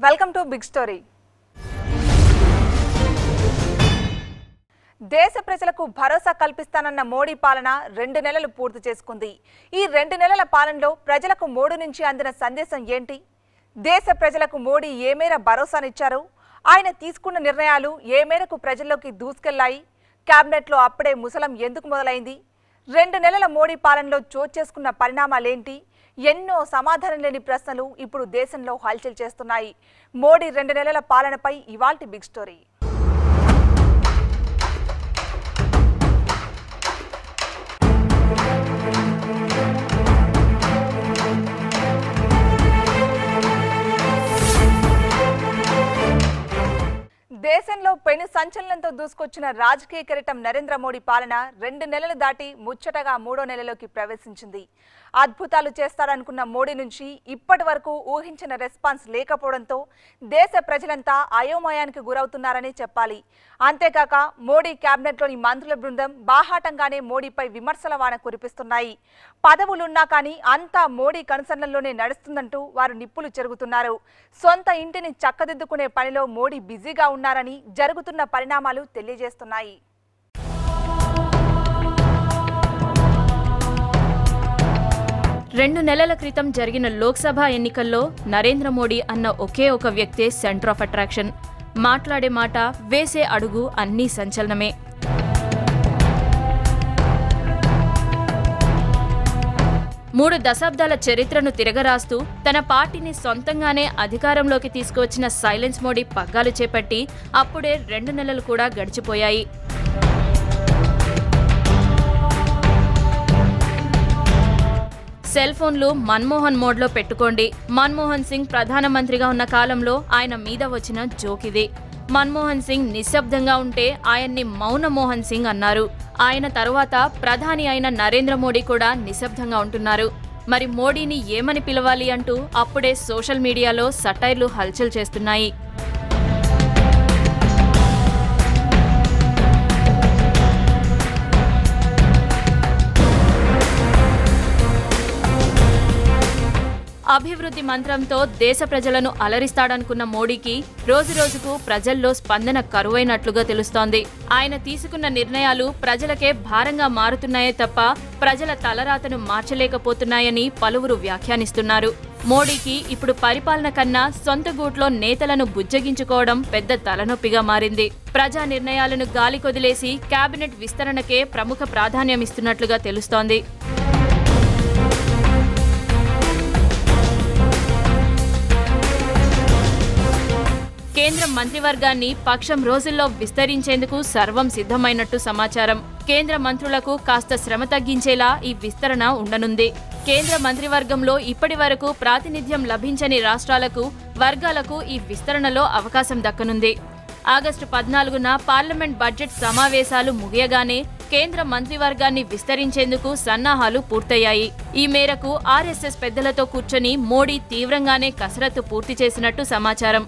welcome to big story దేశ ప్రజలకు భరోసా కల్పిస్తానన్న మోడీ పాలన రెండు నెలలు పూర్తి చేసుకుంది ఈ రెండు నెలల పాలనలో ప్రజలకు మోడీ నుంచి అందిన సందేశం ఏంటి దేశ ప్రజలకు మోడీ ఏ మేర భరోసానిచ్చారు ఆయన తీసుకున్న నిర్ణయాలు ఏ మేరకు ప్రజల్లోకి దూసుకెళ్లాయి కేబినెట్లో అప్పుడే ముసలం ఎందుకు మొదలైంది రెండు నెలల మోడీ పాలనలో చోటు చేసుకున్న పరిణామాలేంటి ఎన్నో సమాధానం లేని ప్రశ్నలు ఇప్పుడు దేశంలో హల్చల్ చేస్తున్నాయి మోడీ రెండు నెలల పాలనపై ఇవాల్టి బిగ్ స్టోరీ దేశంలో పెను సంచలనంతో దూసుకొచ్చిన రాజకీయ కిరీటం నరేంద్ర మోడీ పాలన రెండు నెలలు దాటి ముచ్చటగా మూడో నెలలోకి ప్రవేశించింది అద్భుతాలు చేస్తారనుకున్న మోడీ నుంచి ఇప్పటి వరకు ఊహించిన రెస్పాన్స్ లేకపోవడంతో దేశ ప్రజలంతా అయోమయానికి గురవుతున్నారని చెప్పాలి అంతేకాక మోడీ కేబినెట్లోని మంత్రుల బృందం బాహాటంగానే మోడీపై విమర్శల వాన కురిపిస్తున్నాయి పదవులున్నా కానీ అంతా మోడీ కనుసన్నల్లోనే నడుస్తుందంటూ వారు నిప్పులు చెరుగుతున్నారు సొంత ఇంటిని చక్కదిద్దుకునే పనిలో మోడీ బిజీగా ఉన్నారని జరుగుతున్న పరిణామాలు తెలియజేస్తున్నాయి రెండు నెలల క్రితం జరిగిన లోక్సభ ఎన్నికల్లో నరేంద్ర మోడీ అన్న ఒకే ఒక వ్యక్తే సెంటర్ ఆఫ్ అట్రాక్షన్ మాట్లాడే మాట వేసే అడుగు అన్నీ సంచలనమే మూడు దశాబ్దాల చరిత్రను తిరగరాస్తూ తన పార్టీని సొంతంగానే అధికారంలోకి తీసుకువచ్చిన సైలెన్స్ మోడీ పగ్గాలు చేపట్టి అప్పుడే రెండు నెలలు కూడా గడిచిపోయాయి సెల్ ఫోన్లు మన్మోహన్ మోడ్లో పెట్టుకోండి మన్మోహన్ సింగ్ ప్రధానమంత్రిగా ఉన్న కాలంలో ఆయన మీద వచ్చిన జోక్ ఇది మన్మోహన్ సింగ్ నిశ్శబ్దంగా ఉంటే ఆయన్ని మౌన మోహన్ సింగ్ అన్నారు ఆయన తరువాత ప్రధాని అయిన నరేంద్ర మోడీ కూడా నిశ్శబ్దంగా ఉంటున్నారు మరి మోడీని ఏమని పిలవాలి అంటూ అప్పుడే సోషల్ మీడియాలో సటైర్లు హల్చల్ చేస్తున్నాయి అభివృద్ధి మంత్రంతో దేశ ప్రజలను అలరిస్తాడనుకున్న మోడీకి రోజురోజుకు ప్రజల్లో స్పందన కరువైనట్లుగా తెలుస్తోంది ఆయన తీసుకున్న నిర్ణయాలు ప్రజలకే భారంగా మారుతున్నాయే తప్ప ప్రజల తలరాతను మార్చలేకపోతున్నాయని పలువురు వ్యాఖ్యానిస్తున్నారు మోడీకి ఇప్పుడు పరిపాలన కన్నా సొంత గూట్లో నేతలను బుజ్జగించుకోవడం పెద్ద తలనొప్పిగా మారింది ప్రజా నిర్ణయాలను గాలికొదిలేసి కేబినెట్ విస్తరణకే ప్రముఖ ప్రాధాన్యమిస్తున్నట్లుగా తెలుస్తోంది కేంద్ర మంత్రివర్గాన్ని పక్షం రోజుల్లో విస్తరించేందుకు సర్వం సిద్ధమైనట్టు సమాచారం కేంద్ర మంత్రులకు కాస్త శ్రమ తగ్గించేలా ఈ విస్తరణ ఉండనుంది కేంద్ర మంత్రివర్గంలో ఇప్పటి వరకు ప్రాతినిధ్యం లభించని రాష్ట్రాలకు వర్గాలకు ఈ విస్తరణలో అవకాశం దక్కనుంది ఆగస్టు పద్నాలుగున పార్లమెంట్ బడ్జెట్ సమావేశాలు ముగియగానే కేంద్ర మంత్రివర్గాన్ని విస్తరించేందుకు సన్నాహాలు పూర్తయ్యాయి ఈ మేరకు ఆర్ఎస్ఎస్ పెద్దలతో కూర్చొని మోడీ తీవ్రంగానే కసరత్తు పూర్తి చేసినట్టు సమాచారం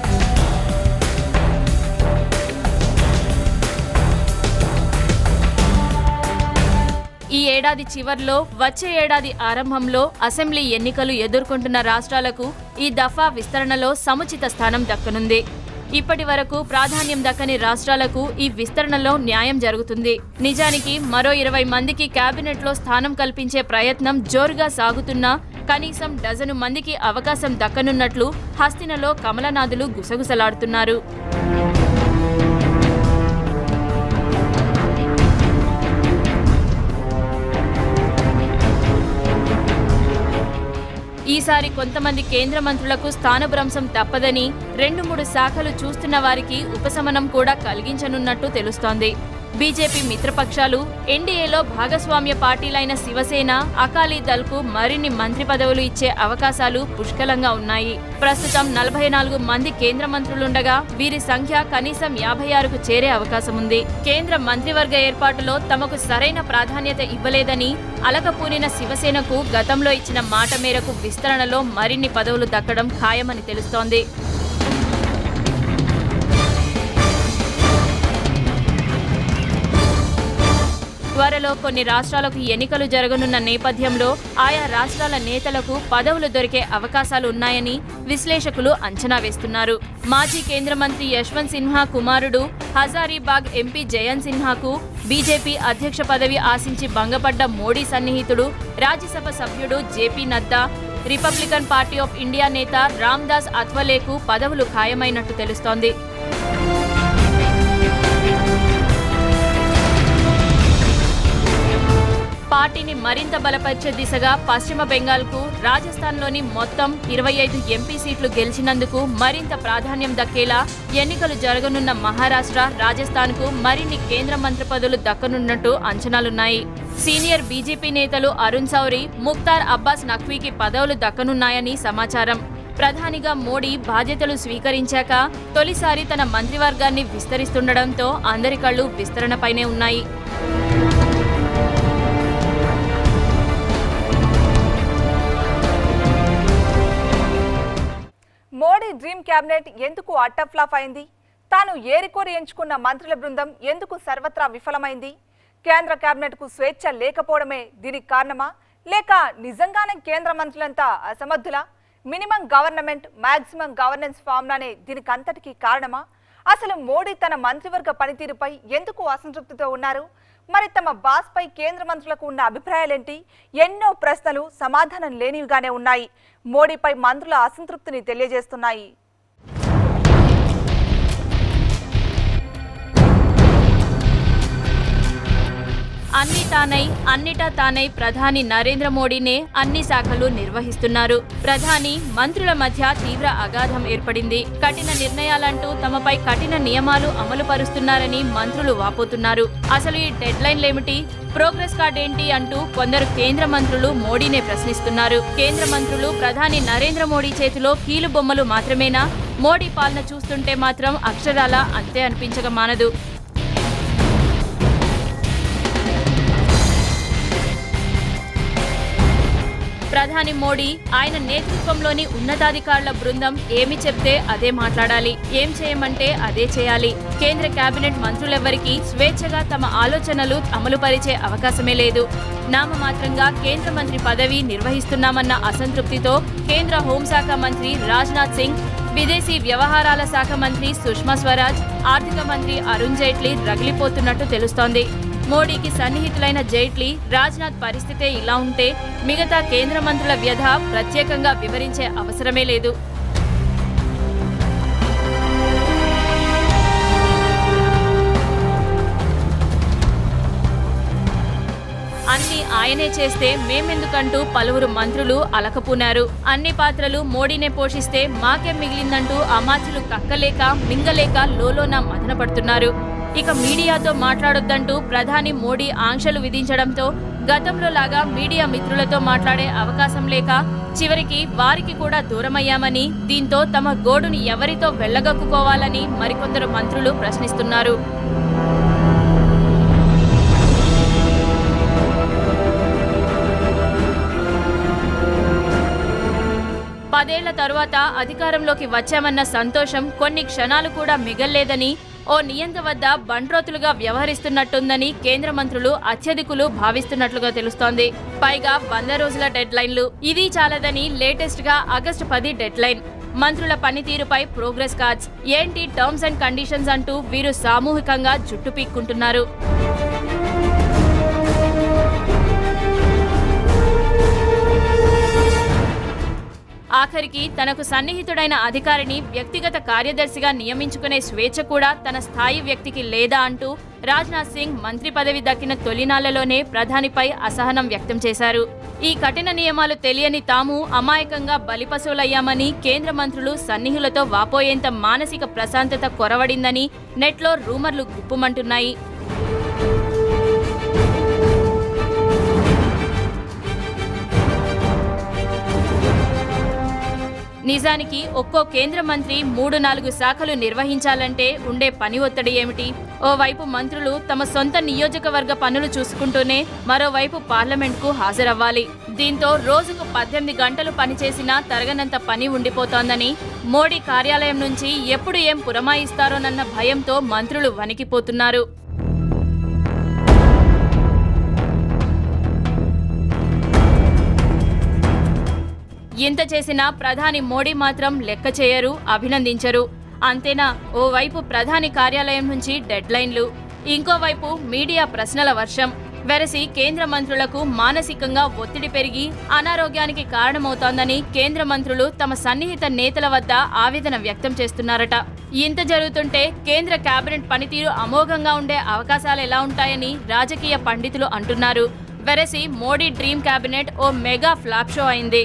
ఈ ఏడాది చివర్లో వచ్చే ఏడాది ఆరంభంలో అసెంబ్లీ ఎన్నికలు ఎదుర్కొంటున్న రాష్ట్రాలకు ఈ దఫా విస్తరణలో సముచిత స్థానం దక్కనుంది ఇప్పటి వరకు ప్రాధాన్యం దక్కని రాష్ట్రాలకు ఈ విస్తరణలో న్యాయం జరుగుతుంది నిజానికి మరో ఇరవై మందికి కేబినెట్లో స్థానం కల్పించే ప్రయత్నం జోరుగా సాగుతున్నా కనీసం డజను మందికి అవకాశం దక్కనున్నట్లు హస్తినలో కమలనాథులు గుసగుసలాడుతున్నారు ఈసారి కొంతమంది కేంద్ర మంత్రులకు స్థానభ్రంశం తప్పదని రెండు మూడు శాఖలు చూస్తున్న వారికి ఉపశమనం కూడా కలిగించనున్నట్టు తెలుస్తోంది బీజేపీ మిత్రపక్షాలు ఎన్డీఏలో భాగస్వామ్య పార్టీలైన శివసేన అకాలీ దళ్కు మరిన్ని మంత్రి పదవులు ఇచ్చే అవకాశాలు పుష్కలంగా ఉన్నాయి ప్రస్తుతం నలభై నాలుగు మంది కేంద్ర మంత్రులుండగా వీరి సంఖ్య కనీసం యాభై ఆరుకు చేరే అవకాశం ఉంది కేంద్ర మంత్రివర్గ ఏర్పాటులో తమకు సరైన ప్రాధాన్యత ఇవ్వలేదని అలకపూనిన శివసేనకు గతంలో ఇచ్చిన మాట మేరకు విస్తరణలో మరిన్ని పదవులు దక్కడం ఖాయమని తెలుస్తోంది త్వరలో కొన్ని రాష్ట్రాలకు ఎన్నికలు జరగనున్న నేపథ్యంలో ఆయా రాష్ట్రాల నేతలకు పదవులు దొరికే అవకాశాలు ఉన్నాయని విశ్లేషకులు అంచనా వేస్తున్నారు మాజీ కేంద్ర మంత్రి యశ్వంత్ సిన్హా కుమారుడు హజారీబాగ్ ఎంపీ జయంత్ సిన్హాకు బీజేపీ అధ్యక్ష పదవి ఆశించి భంగపడ్డ మోడీ సన్నిహితుడు రాజ్యసభ సభ్యుడు JP Nadda Republican Party of India నేత రామ్దాస్ అథ్వలేకు పదవులు ఖాయమైనట్టు తెలుస్తోంది పార్టీని మరింత బలపరిచే దిశగా పశ్చిమ బెంగాల్కు రాజస్థాన్లోని మొత్తం ఇరవై ఐదు ఎంపీ సీట్లు గెలిచినందుకు మరింత ప్రాధాన్యం దక్కేలా ఎన్నికలు జరగనున్న మహారాష్ట్ర రాజస్థాన్కు మరిన్ని కేంద్ర మంత్రి పదవులు దక్కనున్నట్టు అంచనాలున్నాయి సీనియర్ బీజేపీ నేతలు అరుణ్ సౌరి ముక్తార్ అబ్బాస్ నఖ్వీకి పదవులు దక్కనున్నాయని సమాచారం ప్రధానిగా మోడీ బాధ్యతలు స్వీకరించాక తొలిసారి తన మంత్రివర్గాన్ని విస్తరిస్తుండటంతో అందరి కళ్ళు విస్తరణపైనే ఉన్నాయి మోడీ డ్రీమ్ క్యాబినెట్ ఎందుకు అట్టఫ్లాప్ అయింది తాను ఏరికోరి ఎంచుకున్న మంత్రుల బృందం ఎందుకు సర్వత్రా విఫలమైంది కేంద్ర కేబినెట్ కు స్వేచ్ఛ లేకపోవడమే దీనికి కారణమా లేక నిజంగానే కేంద్ర మంత్రులంతా అసమర్థులా మినిమం గవర్నమెంట్ మాక్సిమం గవర్నెన్స్ ఫార్ములానే దీనికి అంతటికీ కారణమా అసలు మోడీ తన మంత్రివర్గ పనితీరుపై ఎందుకు అసంతృప్తితో ఉన్నారు మరి తమ బాస్ పై కేంద్ర మంత్రులకు ఉన్న అభిప్రాయాలేంటి ఎన్నో ప్రశ్నలు సమాధానం లేనివిగానే ఉన్నాయి మోడీపై మంత్రుల అసంతృప్తిని తెలియజేస్తున్నాయి అన్ని తానై అన్నిటా తానై ప్రధాని నరేంద్ర మోడీనే అన్ని శాఖలు నిర్వహిస్తున్నారు ప్రధాని మంత్రుల మధ్య తీవ్ర అగాధం ఏర్పడింది కఠిన నిర్ణయాలంటూ తమపై కఠిన నియమాలు అమలు పరుస్తున్నారని మంత్రులు వాపోతున్నారు అసలు ఈ డెడ్ లైన్లేమిటి ప్రోగ్రెస్ కార్డ్ ఏంటి అంటూ కొందరు కేంద్ర మంత్రులు మోడీనే ప్రశ్నిస్తున్నారు కేంద్ర మంత్రులు ప్రధాని నరేంద్ర మోడీ చేతిలో కీలు బొమ్మలు మాత్రమేనా మోడీ పాలన చూస్తుంటే మాత్రం అక్షరాల అంతే అనిపించక మానదు ప్రధాని మోడీ ఆయన నేతృత్వంలోని ఉన్నతాధికారుల బృందం ఏమి చెప్తే అదే మాట్లాడాలి ఏం చేయమంటే అదే చేయాలి కేంద్ర కేబినెట్ మంత్రులెవ్వరికీ స్వేచ్ఛగా తమ ఆలోచనలు అమలుపరిచే అవకాశమే లేదు నామమాత్రంగా కేంద్ర మంత్రి పదవి నిర్వహిస్తున్నామన్న అసంతృప్తితో కేంద్ర హోంశాఖ మంత్రి రాజ్నాథ్ సింగ్ విదేశీ వ్యవహారాల శాఖ మంత్రి సుష్మా స్వరాజ్ ఆర్థిక మంత్రి అరుణ్ జైట్లీ రగిలిపోతున్నట్టు తెలుస్తోంది మోడీకి సన్నిహితులైన జైట్లీ రాజ్నాథ్ పరిస్థితే ఇలా ఉంటే మిగతా కేంద్ర మంత్రుల వ్యధ ప్రత్యేకంగా వివరించే అవసరమే లేదు అన్ని ఆయనే చేస్తే మేమెందుకంటూ పలువురు మంత్రులు అలకపూనారు అన్ని పాత్రలు మోడీనే పోషిస్తే మాకేం మిగిలిందంటూ అమాత్యులు కక్కలేక మింగలేక లోలోన మదనపడుతున్నారు ఇక మీడియాతో మాట్లాడొద్దంటూ ప్రధాని మోడీ ఆంక్షలు విధించడంతో గతంలో లాగా మీడియా మిత్రులతో మాట్లాడే అవకాశం లేక చివరికి వారికి కూడా దూరమయ్యామని దీంతో తమ గోడుని ఎవరితో వెళ్ళగక్కుకోవాలని మరికొందరు మంత్రులు ప్రశ్నిస్తున్నారు పదేళ్ల తరువాత అధికారంలోకి వచ్చామన్న సంతోషం కొన్ని క్షణాలు కూడా మిగల్లేదని ఓ నియంత వద్ద బంట్రోతులుగా వ్యవహరిస్తున్నట్టుందని కేంద్ర మంత్రులు అత్యధికులు భావిస్తున్నట్లుగా తెలుస్తోంది పైగా వంద రోజుల డెడ్ లైన్లు ఇది చాలదని లేటెస్ట్ గా ఆగస్టు పది డెడ్ లైన్ మంత్రుల పనితీరుపై ప్రోగ్రెస్ కార్డ్స్ ఏంటి టర్మ్స్ అండ్ కండిషన్స్ అంటూ వీరు సామూహికంగా జుట్టు పీక్కుంటున్నారు ఆఖరికి తనకు సన్నిహితుడైన అధికారిని వ్యక్తిగత కార్యదర్శిగా నియమించుకునే స్వేచ్ఛ కూడా తన స్థాయి వ్యక్తికి లేదా అంటూ రాజ్నాథ్ సింగ్ మంత్రి పదవి దక్కిన తొలినాళ్లలోనే ప్రధానిపై అసహనం వ్యక్తం చేశారు ఈ కఠిన నియమాలు తెలియని తాము అమాయకంగా బలిపశువులయ్యామని కేంద్ర మంత్రులు సన్నిహితులతో వాపోయేంత మానసిక ప్రశాంతత కొరవడిందని నెట్లో రూమర్లు గుప్పుమంటున్నాయి నిజానికి ఒక్కో కేంద్ర మంత్రి మూడు నాలుగు శాఖలు నిర్వహించాలంటే ఉండే పని ఒత్తిడి ఏమిటి ఓవైపు మంత్రులు తమ సొంత నియోజకవర్గ పనులు చూసుకుంటూనే మరోవైపు పార్లమెంట్కు హాజరవ్వాలి దీంతో రోజుకు పద్దెనిమిది గంటలు పనిచేసినా తరగనంత పని ఉండిపోతోందని మోడీ కార్యాలయం నుంచి ఎప్పుడు ఏం పురమాయిస్తారోనన్న భయంతో మంత్రులు వణికిపోతున్నారు ఇంత చేసినా ప్రధాని మోడీ మాత్రం లెక్క చేయరు అభినందించరు అంతేనా ఓవైపు ప్రధాని కార్యాలయం నుంచి డెడ్లైన్లు ఇంకోవైపు మీడియా ప్రశ్నల వర్షం వెరసి కేంద్ర మంత్రులకు మానసికంగా ఒత్తిడి పెరిగి అనారోగ్యానికి కారణమవుతోందని కేంద్ర మంత్రులు తమ సన్నిహిత నేతల వద్ద ఆవేదన వ్యక్తం చేస్తున్నారట ఇంత జరుగుతుంటే కేంద్ర కేబినెట్ పనితీరు అమోఘంగా ఉండే అవకాశాలు ఎలా ఉంటాయని రాజకీయ పండితులు అంటున్నారు వెరసి మోడీ డ్రీమ్ కేబినెట్ ఓ మెగా ఫ్లాప్ షో అయింది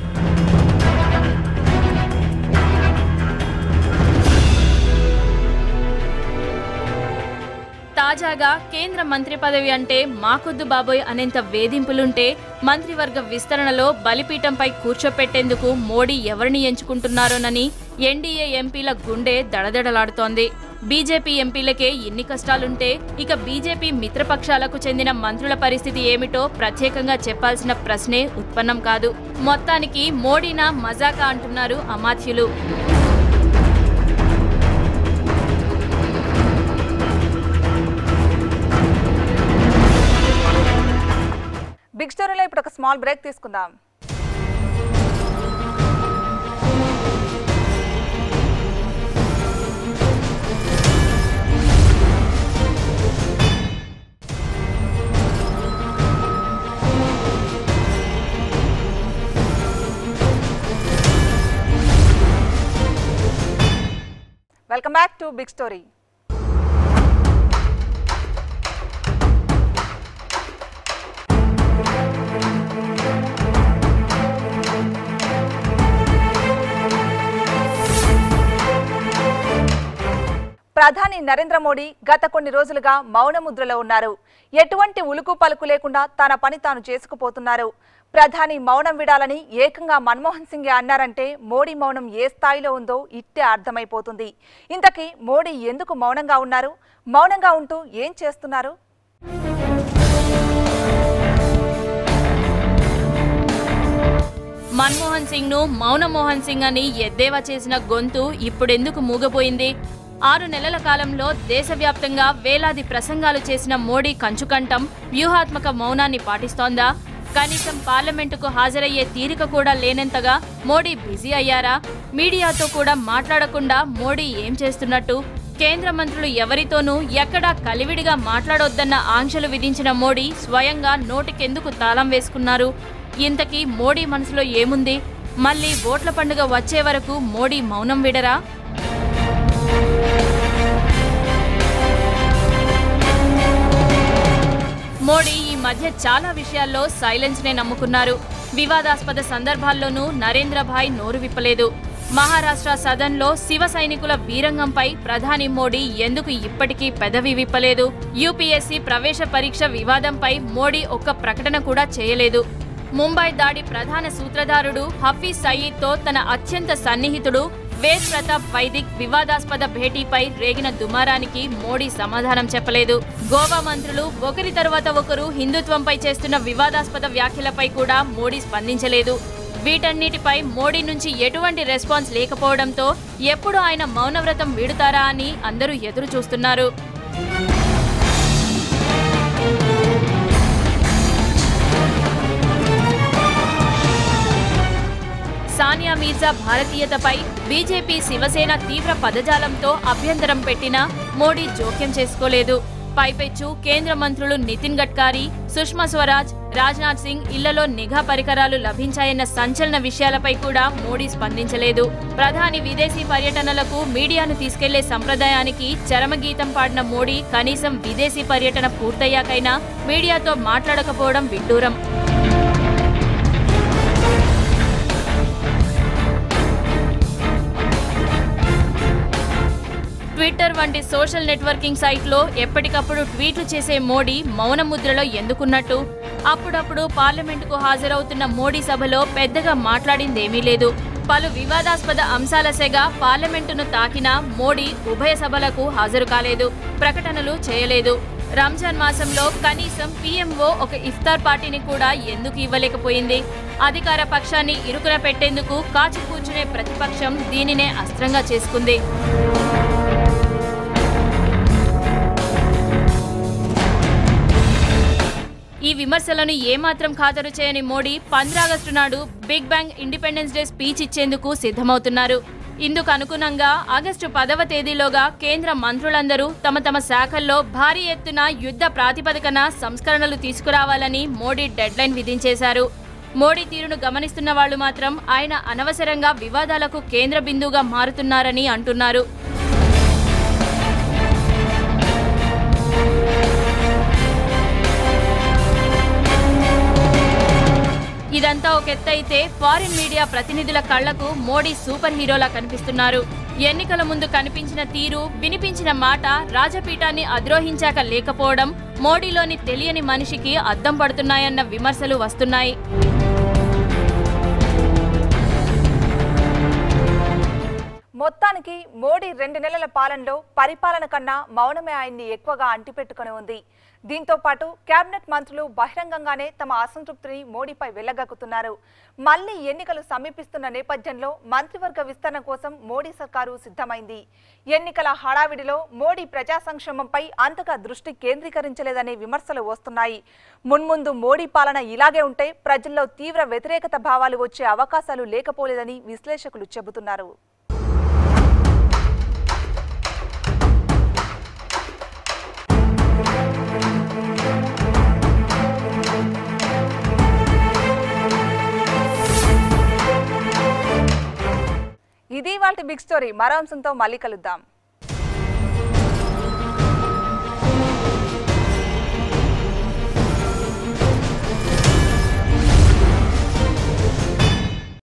తాజాగా కేంద్ర మంత్రి పదవి అంటే మాకొద్దు బాబోయ్ అనేంత వేధింపులుంటే మంత్రివర్గ విస్తరణలో బలిపీఠంపై కూర్చోపెట్టేందుకు మోడీ ఎవరిని ఎంచుకుంటున్నారోనని ఎన్డీఏ ఎంపీల గుండె దడదడలాడుతోంది బీజేపీ ఎంపీలకే ఇన్ని కష్టాలుంటే ఇక బీజేపీ మిత్రపక్షాలకు చెందిన మంత్రుల పరిస్థితి ఏమిటో ప్రత్యేకంగా చెప్పాల్సిన ప్రశ్నే ఉత్పన్నం కాదు మొత్తానికి మోడీనా మజాకా అంటున్నారు అమాత్యులు బిగ్ స్టోరీలో ఇప్పుడు ఒక స్మాల్ బ్రేక్ తీసుకుందాం welcome back to big story ప్రధాని నరేంద్ర మోడీ గత కొన్ని రోజులుగా మౌన ముద్రలో ఉన్నారు ఎటువంటి ఉలుకు పలుకు లేకుండా తన పని తాను చేసుకుపోతున్నారు ప్రధాని మౌనం విడాలని ఏకంగా మన్మోహన్ సింగ్ అన్నారంటే మోడీ మౌనం ఏ స్థాయిలో ఉందో ఇట్టే అర్థమైపోతుంది ఇంతకీ మోడీ ఎందుకు మౌనంగా ఉన్నారు మౌనంగా ఉంటూ ఏం చేస్తున్నారు మన్మోహన్ సింగ్ ను మౌనమోహన్ సింగ్ అని ఎద్దేవా చేసిన గొంతు ఇప్పుడెందుకు మూగపోయింది ఆరు నెలల కాలంలో దేశవ్యాప్తంగా వేలాది ప్రసంగాలు చేసిన మోడీ కంచుకంఠం వ్యూహాత్మక మౌనాన్ని పాటిస్తోందా కనీసం పార్లమెంటుకు హాజరయ్యే తీరిక కూడా లేనంతగా మోడీ బిజీ అయ్యారా మీడియాతో కూడా మాట్లాడకుండా మోడీ ఏం చేస్తున్నట్టు కేంద్ర మంత్రులు ఎవరితోనూ ఎక్కడా కలివిడిగా మాట్లాడొద్దన్న ఆంక్షలు విధించిన మోడీ స్వయంగా నోటికెందుకు తాళం వేసుకున్నారు ఇంతకీ మోడీ మనసులో ఏముంది మళ్ళీ ఓట్ల పండుగ వచ్చే వరకు మోడీ మౌనం విడరా మోడీ ఈ మధ్య చాలా విషయాల్లో సైలెన్స్ నే నమ్ముకున్నారు వివాదాస్పద సందర్భాల్లోనూ నరేంద్ర భాయ్ నోరు విప్పలేదు మహారాష్ట్ర సదన్లో శివ సైనికుల వీరంగంపై ప్రధాని మోడీ ఎందుకు ఇప్పటికీ పెదవి విప్పలేదు యూపీఎస్సీ ప్రవేశ పరీక్ష వివాదంపై మోడీ ఒక్క ప్రకటన కూడా చేయలేదు ముంబై దాడి ప్రధాన సూత్రధారుడు హఫీజ్ సయీద్తో తన అత్యంత సన్నిహితుడు వేద్ ప్రతాప్ వైదిక్ వివాదాస్పద భేటీపై రేగిన దుమారానికి మోడీ సమాధానం చెప్పలేదు గోవా మంత్రులు ఒకరి తర్వాత ఒకరు హిందుత్వంపై చేస్తున్న వివాదాస్పద వ్యాఖ్యలపై కూడా మోడీ స్పందించలేదు వీటన్నిటిపై మోడీ నుంచి ఎటువంటి రెస్పాన్స్ లేకపోవడంతో ఎప్పుడు ఆయన మౌనవ్రతం వీడుతారా అని అందరూ ఎదురు చూస్తున్నారు సానియా మీర్జా భారతీయతపై బీజేపీ శివసేన తీవ్ర పదజాలంతో అభ్యంతరం పెట్టినా మోడీ జోక్యం చేసుకోలేదు పైపెచ్చు కేంద్ర మంత్రులు నితిన్ గడ్కరీ సుష్మా స్వరాజ్ రాజ్నాథ్ సింగ్ ఇళ్లలో నిఘా పరికరాలు లభించాయన్న సంచలన విషయాలపై కూడా మోడీ స్పందించలేదు ప్రధాని విదేశీ పర్యటనలకు మీడియాను తీసుకెళ్లే సంప్రదాయానికి చరమగీతం పాడిన మోడీ కనీసం విదేశీ పర్యటన పూర్తయ్యాకైనా మీడియాతో మాట్లాడకపోవడం విడ్డూరం ట్విట్టర్ వంటి సోషల్ నెట్వర్కింగ్ సైట్లో ఎప్పటికప్పుడు ట్వీట్లు చేసే మోడీ మౌన ముద్రలో ఎందుకున్నట్టు అప్పుడప్పుడు పార్లమెంటుకు హాజరవుతున్న మోడీ సభలో పెద్దగా మాట్లాడిందేమీ లేదు పలు వివాదాస్పద అంశాల సెగ పార్లమెంటును తాకినా మోడీ ఉభయ సభలకు హాజరు కాలేదు ప్రకటనలు చేయలేదు రంజాన్ మాసంలో కనీసం పీఎంఓ ఒక ఇఫ్తార్ పార్టీని కూడా ఎందుకు ఇవ్వలేకపోయింది అధికార పక్షాన్ని ఇరుకున పెట్టేందుకు కాచి కూర్చునే ప్రతిపక్షం దీనినే అస్త్రంగా చేసుకుంది ఈ విమర్శలను ఏమాత్రం ఖాతరు చేయని మోడీ పంద్రాగస్టు నాడు big bang independence day speech ఇచ్చేందుకు సిద్ధమవుతున్నారు ఇందుకు అనుగుణంగా ఆగస్టు పదవ తేదీలోగా కేంద్ర మంత్రులందరూ తమ తమ శాఖల్లో భారీ ఎత్తున యుద్ధ ప్రాతిపదికన సంస్కరణలు తీసుకురావాలని మోడీ డెడ్లైన్ విధించేశారు మోడీ తీరును గమనిస్తున్న వాళ్ళు మాత్రం ఆయన అనవసరంగా వివాదాలకు కేంద్ర బిందువుగా మారుతున్నారని అంటున్నారు ఇదంతా ఒక ఎత్తైతే ఫారిన్ మీడియా ప్రతినిధుల కళ్లకు మోడీ సూపర్ హీరోలా కనిపిస్తున్నారు ఎన్నికల ముందు కనిపించిన తీరు వినిపించిన మాట రాజపీఠాన్ని అద్రోహించాక లేకపోవడం మోడీలోని తెలియని మనిషికి అద్దం పడుతున్నాయన్న విమర్శలు వస్తున్నాయి మొత్తానికి మోడీ రెండు నెలల పాలనలో పరిపాలన కన్నా మౌనమే ఆయన్ని ఎక్కువగా అంటిపెట్టుకుని ఉంది దీంతో పాటు కేబినెట్ మంత్రులు బహిరంగంగానే తమ అసంతృప్తిని మోడీపై వెళ్లగక్కుతున్నారు మళ్లీ ఎన్నికలు సమీపిస్తున్న నేపథ్యంలో మంత్రివర్గ విస్తరణ కోసం మోడీ సర్కారు సిద్ధమైంది ఎన్నికల హడావిడిలో మోడీ ప్రజా సంక్షేమంపై అంతగా దృష్టి కేంద్రీకరించలేదనే విమర్శలు వస్తున్నాయి మున్ముందు మోడీ పాలన ఇలాగే ఉంటే ప్రజల్లో తీవ్ర వ్యతిరేకత భావాలు వచ్చే అవకాశాలు లేకపోలేదని విశ్లేషకులు చెబుతున్నారు ఇది వాళ్ళ బిగ్ స్టోరీ మరో అంశంతో మళ్ళీ కలుద్దాం